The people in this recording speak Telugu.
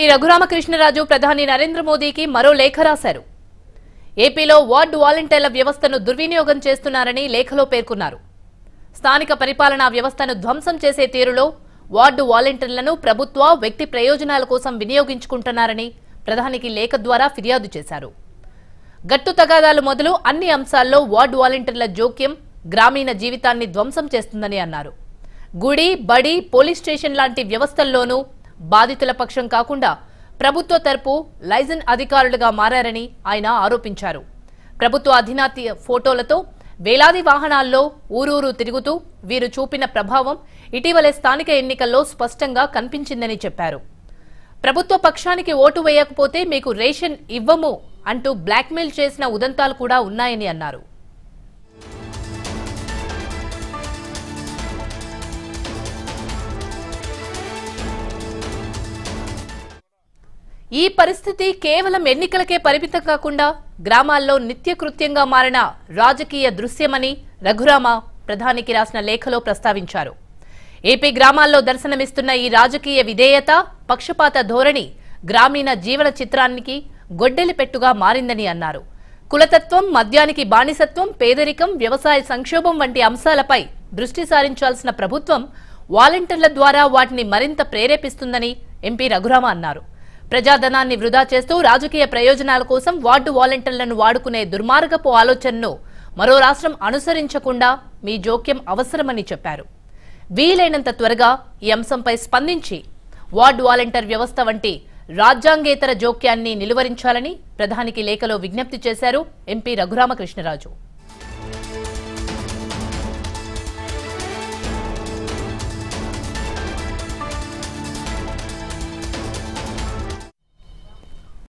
ఎంపీ రఘురామకృష్ణరాజు ప్రధాని నరేంద్ర మోదీకి మరో లేఖ రాశారు ఏపీలో వార్డు వాలంటీర్ల వ్యవస్థను దుర్వినియోగం చేస్తున్నారని లేఖలో పేర్కొన్నారు స్థానిక పరిపాలనా వ్యవస్థను ధ్వంసం చేసే తీరులో వార్డు వాలంటీర్లను ప్రభుత్వ వ్యక్తి ప్రయోజనాల కోసం వినియోగించుకుంటున్నారని ప్రధానికి లేఖ ద్వారా ఫిర్యాదు చేశారు గట్టు తగాదాలు మొదలు అన్ని అంశాల్లో వార్డు వాలంటీర్ల జోక్యం గ్రామీణ జీవితాన్ని ధ్వంసం చేస్తుందని అన్నారు గుడి బడి పోలీస్ స్టేషన్ లాంటి వ్యవస్థల్లోనూ బాధితుల పక్షం కాకుండా ప్రభుత్వ తరపు లైజన్ అధికారులుగా మారారని ఆయన ఆరోపించారు ప్రభుత్వ అధినాతి ఫోటోలతో వేలాది వాహనాల్లో ఊరూరు తిరుగుతూ వీరు చూపిన ప్రభావం ఇటీవలే స్థానిక ఎన్నికల్లో స్పష్టంగా కనిపించిందని చెప్పారు ప్రభుత్వ పక్షానికి ఓటు వేయకపోతే మీకు రేషన్ ఇవ్వము అంటూ బ్లాక్మెయిల్ చేసిన ఉదంతాలు కూడా ఉన్నాయని అన్నారు ఈ పరిస్థితి కేవలం ఎన్నికలకే పరిమితం కాకుండా గ్రామాల్లో నిత్యకృత్యంగా మారిన రాజకీయ దృశ్యమని రఘురామ ప్రధానికి రాసిన లేఖలో ప్రస్తావించారు ఏపీ గ్రామాల్లో దర్శనమిస్తున్న ఈ రాజకీయ విధేయత పక్షపాత ధోరణి గ్రామీణ జీవన చిత్రానికి గొడ్డలి పెట్టుగా మారిందని అన్నారు కులతత్వం మద్యానికి బానిసత్వం పేదరికం వ్యవసాయ సంక్షోభం వంటి అంశాలపై దృష్టి సారించాల్సిన ప్రభుత్వం వాలంటీర్ల ద్వారా వాటిని మరింత ప్రేరేపిస్తుందని ఎంపీ రఘురామ అన్నారు ప్రజాధనాన్ని వృధా చేస్తూ రాజకీయ ప్రయోజనాల కోసం వార్డు వాలంటీర్లను వాడుకునే దుర్మార్గపు ఆలోచనను మరో రాష్ట్రం అనుసరించకుండా మీ జోక్యం అవసరమని చెప్పారు వీలైనంత త్వరగా ఈ అంశంపై స్పందించి వార్డు వాలంటీర్ వ్యవస్థ వంటి రాజ్యాంగేతర జోక్యాన్ని నిలువరించాలని ప్రధానికి లేఖలో విజ్ఞప్తి చేశారు ఎంపీ రఘురామకృష్ణరాజు